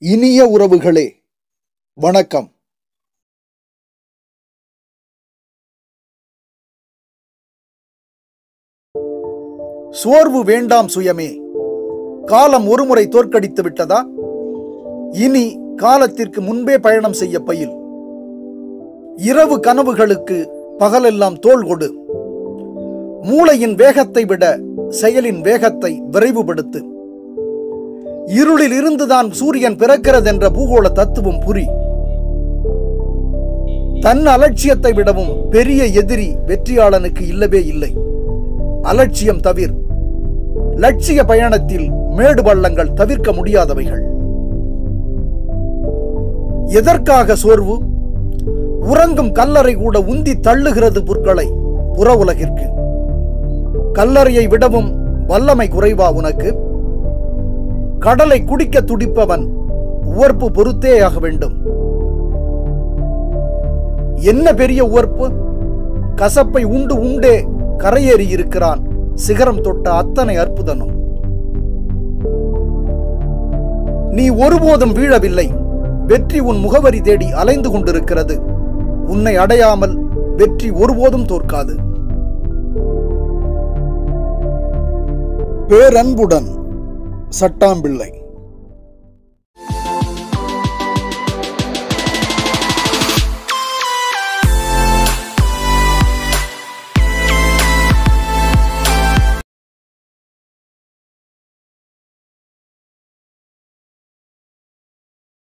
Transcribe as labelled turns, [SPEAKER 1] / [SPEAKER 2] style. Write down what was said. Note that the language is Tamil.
[SPEAKER 1] இனிய உறவுகளே வணக்கம் சோர்வு வேண்டாம் சுயமே காலம் ஒருமுறை தோற்கடித்து விட்டதா இனி காலத்திற்கு முன்பே பயணம் செய்ய பயில் இரவு கனவுகளுக்கு பகலெல்லாம் தோள் கொடு மூளையின் வேகத்தை விட செயலின் வேகத்தை விரைவுபடுத்து இருளில் இருந்துதான் சூரியன் பிறக்கிறதென்ற பூகோள தத்துவம் புரி தன் அலட்சியத்தை விடவும் பெரிய எதிரி வெற்றியாளனுக்கு இல்லவே இல்லை அலட்சியம் தவிர் லட்சிய பயணத்தில் மேடு பள்ளங்கள் தவிர்க்க முடியாதவைகள் எதற்காக சோர்வு உறங்கும் கல்லறை கூட உந்தி தள்ளுகிறது புற்களை புற உலகிற்கு கல்லறையை விடவும் வல்லமை குறைவா உனக்கு கடலை குடிக்க துடிப்பவன் உவர்ப்பு பொறுத்தேயாக வேண்டும் என்ன பெரிய உவர்ப்பு கசப்பை உண்டு உண்டே கரையேறி இருக்கிறான் சிகரம் தொட்ட அத்தனை அற்புதனும் நீ ஒருபோதும் வீழவில்லை வெற்றி உன் முகவரி தேடி அலைந்து கொண்டிருக்கிறது உன்னை அடையாமல் வெற்றி ஒருபோதும் தோற்காது பேரன்புடன் சட்டாம்பிள்ளை